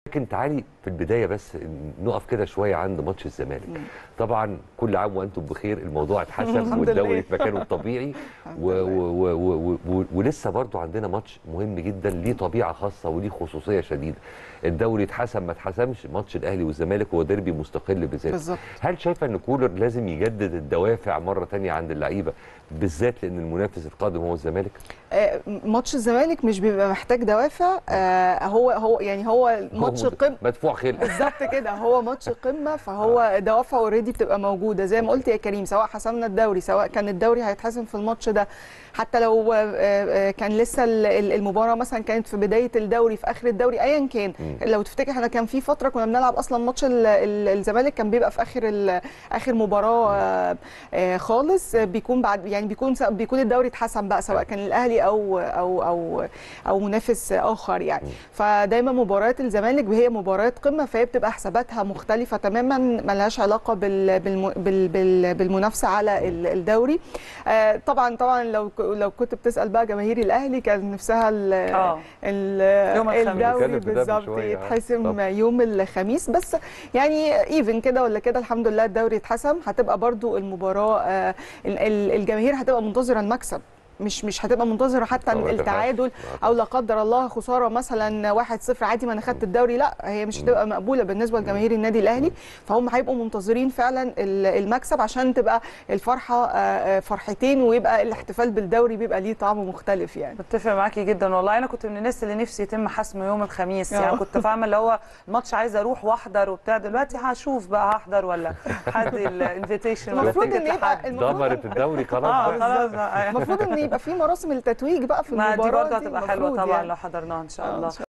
لكن تعالي في البدايه بس نقف كده شويه عند ماتش الزمالك طبعا كل عام وانتم بخير الموضوع اتحسن الحمد والدوري لله. في مكانه الطبيعي و و و و و ولسه برضو عندنا ماتش مهم جدا ليه طبيعه خاصه وليه خصوصيه شديده الدوري اتحسم ما اتحسمش ماتش الاهلي والزمالك هو ديربي مستقل بذاته بالظبط. هل شايفه ان كولر لازم يجدد الدوافع مره تانية عند اللعيبه بالذات لان المنافس القادم هو الزمالك آه، ماتش الزمالك مش بيبقى محتاج دوافع آه، هو هو يعني هو ماتش هو قمه مدفوع خلق بالظبط كده هو ماتش قمه فهو دوافع اوريدي بتبقى موجوده زي ما قلت يا كريم سواء حسمنا الدوري سواء كان الدوري هيتحسم في الماتش ده حتى لو آه، آه، كان لسه ال- ال- المباراه مثلا كانت في بدايه الدوري في اخر الدوري ايا كان لو تفتكر احنا كان في فتره كنا بنلعب اصلا ماتش ال- ال- الزمالك كان بيبقى في اخر ال- اخر مباراه آه، آه، خالص آه، بيكون بعد يعني بيكون س- بيكون الدوري اتحسم بقى سواء كان الاهلي او او او او منافس اخر يعني فدايما مباريات الزمالك هي مباريات قمه فهي بتبقى حساباتها مختلفه تماما ملهاش علاقه بال بالم بال بال بالمنافسه على ال- الدوري آه، طبعا طبعا لو ك- لو كنت بتسال بقى جماهير الاهلي كان نفسها ال- آه. ال- يوم الخميس. الدوري نتكلم في ده بالظبط بشوية، آه. يتحسم طبعا. يوم الخميس بس يعني ايفن كده ولا كده الحمد لله الدوري اتحسم هتبقى برضو المباراه آه، ال- ال- الجماهير هتبقى منتظره المكسب مش مش هتبقى منتظره حتى طبعا التعادل تفرحش. او لا قدر الله خساره مثلا 1-0 عادي ما انا خدت الدوري لا هي مش هتبقى مقبوله بالنسبه لجماهير النادي الاهلي فهم هيبقوا منتظرين فعلا ال- المكسب عشان تبقى الفرحه آه، آه، فرحتين ويبقى الاحتفال بالدوري بيبقى ليه طعم مختلف يعني متفق معاكي جدا والله انا كنت من الناس اللي نفسي يتم حسمه يوم الخميس يعني آه. كنت فاهمه اللي هو الماتش عايزه اروح واحضر وبتاع دلوقتي هشوف بقى هحضر ولا حد الانفيتيشن ولا المفروض تيكت ان يبقى لحد المفروض دمرت الدوري خلاص اه بقى. خلاص بقى. المفروض ان يبقى في مراسم التتويج بقى في ما المباراه دي برضه هتبقى حلوه المفروض طبعا يعني. لو حضرناها ان شاء آه، إن الله شاء